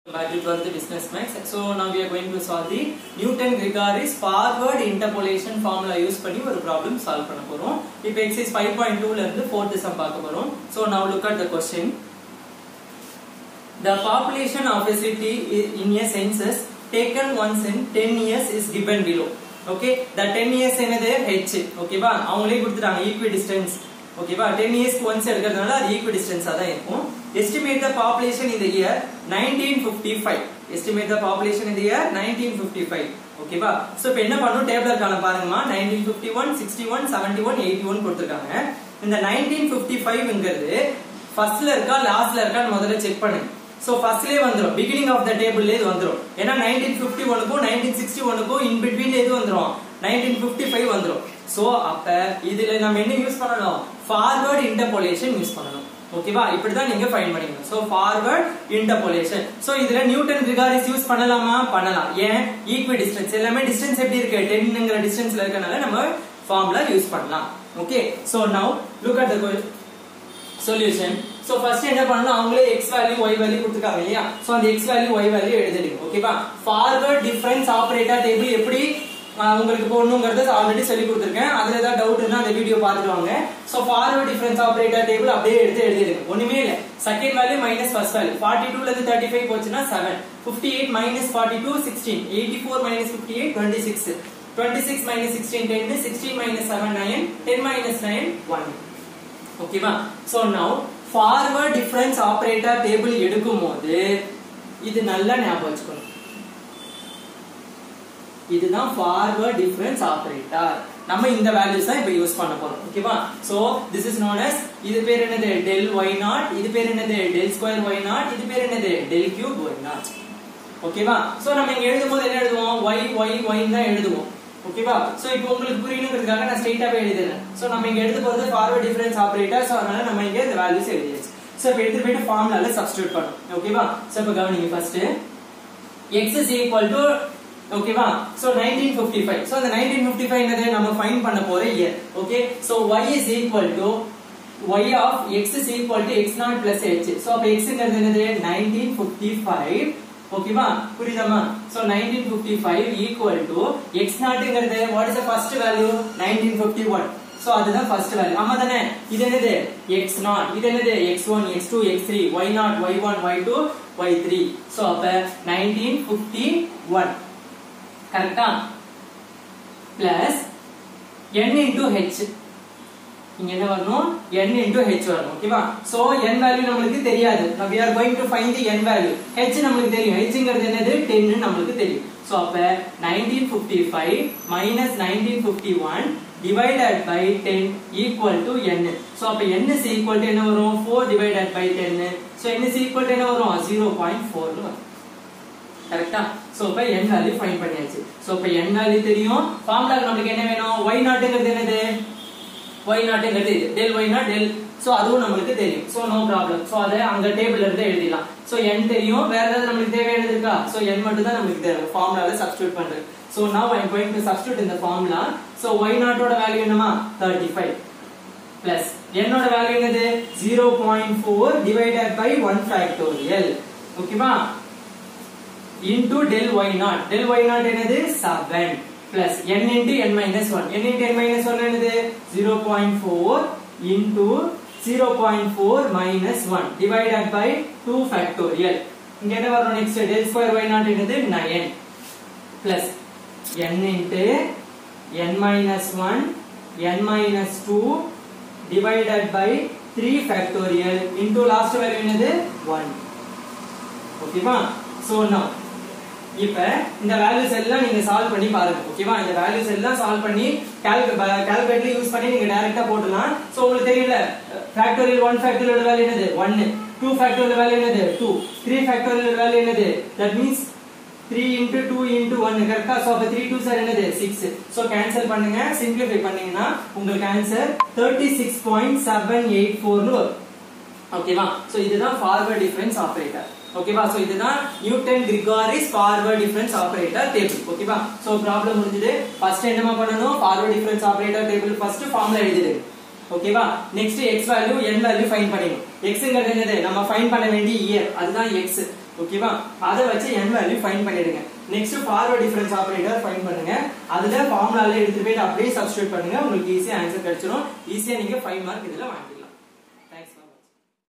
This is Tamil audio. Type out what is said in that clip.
Back to 12th business max. So now we are going to solve the Newton Gregory's forward interpolation formula use பண்ணி ஒரு problem solve பண்ண போறோம். இப்போ exercise 5.2 ல இருந்து 4th sum பார்க்க போறோம். So now look at the question. The population of a city i- in a census taken once in 10 years is given below. Okay, the 10 years என்னது h. ஓகேவா அவங்களே கொடுத்துட்டாங்க equidistance. ஓகேவா 10 இயர்ஸ்க்கு ஒன்ஸ் எடுக்கிறதுனால அது ஈக்குவிடிஸ்டன்ஸா தான் இருக்கும் எஸ்டிமேட் த பாப்புலேஷன் இந்த இயர் 1955 எஸ்டிமேட் த பாப்புலேஷன் இந்த இயர் 1955 ஓகேவா சோ இப்போ என்ன பண்ணனும் டேபிள்ல இருக்காங்க பாருங்கம்மா 1951 61 71 81 கொடுத்திருக்காங்க இந்த 1955ங்கிறது ஃபர்ஸ்ட்ல இருக்கா லாஸ்ட்ல இருக்கான்னு முதல்ல செக் பண்ணுங்க சோ ஃபர்ஸ்ட்லயே வந்துரும் பிகினிங் ஆஃப் த டேபிள்ல இது வந்துரும் ஏன்னா 1951க்கும் 1961க்கும் இன் பிட்வீன்ல எது வந்துரும் 1955 வந்துரும் சோ அப்ப இதுல நம்ம என்ன யூஸ் பண்ணணும் ஃபார்வர்ட் இன்டர்போலேஷன் யூஸ் பண்ணணும் ஓகேவா இப்படிதான் நீங்க ஃபைண்ட் பண்ணிக்கணும் சோ ஃபார்வர்ட் இன்டர்போலேஷன் சோ இதுல நியூட்டன் ரிகாரிஸ் யூஸ் பண்ணலாமா பண்ணலாம் ஏன் ஈக்வி டிஸ்டன்ஸ் எல்லாமே டிஸ்டன்ஸ் எப்படி இருக்கு 10ங்கிற டிஸ்டன்ஸ்ல இருக்கனால நம்ம ஃபார்முலா யூஸ் பண்ணலாம் okay so now look at the solution so first என்ன பண்ணணும் அவங்களே x வேல்யூ y வேல்யூ கொடுத்துருக்காங்க இல்லையா சோ அந்த x வேல்யூ y வேல்யூ எழுதிடுங்க ஓகேவா ஃபார்வர்ட் டிஃபரன்ஸ் ஆபரேட்டர் டேபிள் எப்படி ஆஹ், உங்களுக்கு போடணுங்கிறத ஆல்ரெடி சொல்லி கொடுத்துருக்கேன் அதுல ஏதாவது டவுட் இருந்தா அந்த வீடியோ பார்த்துட்டு வாங்க so forward difference operator table அப்படியே எடுத்து எழுதிடுங்க ஒண்ணுமே இல்ல second value minus first value 42 ல இருந்து 35 போச்சுன்னா 7 58 minus 42 16 84 minus 58 26 26 minus 16 10 16 minus 7 9 10 minus 9 1 ஓகேவா சோ நவ ஃபார்வர்ட் டிஃபரன்ஸ் ஆபரேட்டர் டேபிள் எடுக்கும் போது இது நல்லா ஞாபகம் வச்சுக்கணும் இதுதான் ஃபார்வர்ட் டிஃபரன்ஸ் ஆபரேட்டர் நம்ம இந்த வேல்யூஸ் தான் இப்ப யூஸ் பண்ண போறோம் ஓகேவா so this is known as இது பேர் என்னது டெல் ஒய் நாட் இது பேர் என்னது டெல் ஸ்கொயர் ஒய் நாட் இது பேர் என்னது டெல் கியூப் ஒய் நாட் ஓகேவா சோ நம்ம இங்க எழுதும் போது என்ன எழுதுவோம் y y y தான் எழுதுவோம் ஓகேவா சோ இப்போ உங்களுக்கு புரியணுங்கிறதுக்காக நான் ஸ்ட்ரைட்டாவே எழுதுறேன் சோ நம்ம இங்க எழுத போறது ஃபார்வர்ட் டிஃபரன்ஸ் ஆபரேட்டர் சோ அதனால நம்ம இங்க இந்த வேல்யூஸ் எழுதியாச்சு சோ இப்போ எடுத்து போயிட்டு ஃபார்முலால சப்ஸ்டிட்யூட் பண்ணணும் ஓகேவா சோ இப்போ கவனிங்க first x is equal to ஓகேவா சோ 1955 சோ அந்த 1955 என்னது நம்ம ஃபைண்ட் பண்ண போற year okay so y is equal to y of x is equal to x naught plus h so அப்ப x ங்கிறது என்னது 1955 ஓகேவா புரியுதாமா சோ 1955 equal to x நாட்ங்கிறது what is the first value 1951 so அதுதான் ஃபர்ஸ்ட் வேல்யூ ஆமா தானே இது என்னது x நாட் இது என்னது x1 x2 x3 y not y1 y2 y3 so அப்ப 1951 கரெக்டா பிளஸ் n into h இங்க என்ன வரணும் n into h வரணும் ஓகேவா சோ n வேல்யூ நம்மளுக்கு தெரியாது we are going to find the n value h நம்மளுக்கு தெரியும் h ங்கிறது என்னது 10 ன்னு நம்மளுக்கு தெரியும் சோ அப்ப 1955 minus 1951 divided by 10 equal to n so அப்ப n is equal to என்ன வரும் 4 divided by 10 so n is equal to என்ன வரும் 0.4 னு வரும் கரெக்டா சோ இப்ப n வேல்யூ ஃபைண்ட் பண்ணியாச்சு சோ இப்ப n வேல்யூ தெரியும் ஃபார்முலாக்கு நமக்கு என்ன வேணும் y நாட்ங்கிறது என்னது y நாட்ங்கிறது இது del y naught del so அதுவும் நம்மளுக்கு தெரியும் சோ நோ ப்ராப்ளம் சோ அத அங்க டேபிள்ல இருந்து எழுதிடலாம் சோ n தெரியும் வேற ஏதாவது நம்மளுக்கு தேவையானது இருக்கா சோ n மட்டும் தான் நமக்கு தேவை ஃபார்முலால சப்ஸ்டிட்யூட் பண்றது so now i am going to substitute in the formula so y நாட்டோட வேல்யூ என்னமா 35 பிளஸ் என்னோட வேல்யூ என்னது 0.4 divided by 1 factorial ஓகேவா into del y naught del y naught என்னது 7 plus n into n minus 1 n into n minus 1 என்னது 0.4 into 0.4 minus 1 divided by 2 factorial இங்க என்ன வரும் next del square y naught என்னது 9 plus n into n minus 1 n minus 2 divided by 3 factorial into last value என்னது 1 ஓகேவா சோ now இப்ப இந்த வேல்யூஸ் எல்லாம் நீங்க சால்வ் பண்ணி பாருங்க ஓகேவா இந்த வேல்யூஸ் எல்லாம் சால்வ் பண்ணி கால்குலேட்டர் யூஸ் பண்ணி நீங்க டைரக்டா போடலாம் சோ உங்களுக்கு தெரியல ஃபேக்டோரியல் 1 ஃபேக்டோரியல் வேல்யூ என்னது 1 2 ஃபேக்டோரியல் வேல்யூ என்னது 2 3 ஃபேக்டோரியல் வேல்யூ என்னது தட் மீன்ஸ் 3 into 2 into 1 கரெக்டா சோ அப்ப 3 2 சார் என்னது 6 சோ கேன்சல் பண்ணுங்க சிம்பிளிஃபை பண்ணீங்கன்னா உங்களுக்கு ஆன்சர் 36.784 னு வரும் ஓகேவா சோ இதுதான் ஃபார்வர்ட் டிஃபரன்ஸ் ஆபரேட்டர் ஓகேவா சோ இதுதான் Newton Gregory's forward difference operator table ஓகேவா சோ ப்ராப்ளம் முடிஞ்சது ஃபர்ஸ்ட் என்னமா பண்ணனும் forward difference operator table first formula எழுதிடு ஓகேவா next x value n value find பண்ணிடணும் xங்கிறது என்னது நம்ம ஃபைண்ட் பண்ண வேண்டிய இயர் அதுதான் x ஓகேவா அதை வச்சு n வேல்யூ ஃபைண்ட் பண்ணிடுங்க next forward difference operator find பண்ணுங்க அதுல ஃபார்முலால எடுத்து போயிட்டு அப்படியே சப்ஸ்டிட்யூட் பண்ணுங்க உங்களுக்கு ஈஸியா ஆன்சர் கிடைச்சிடும் ஈஸியா நீங்க 5 மார்க் இதுல வாங்கிக்கலாம்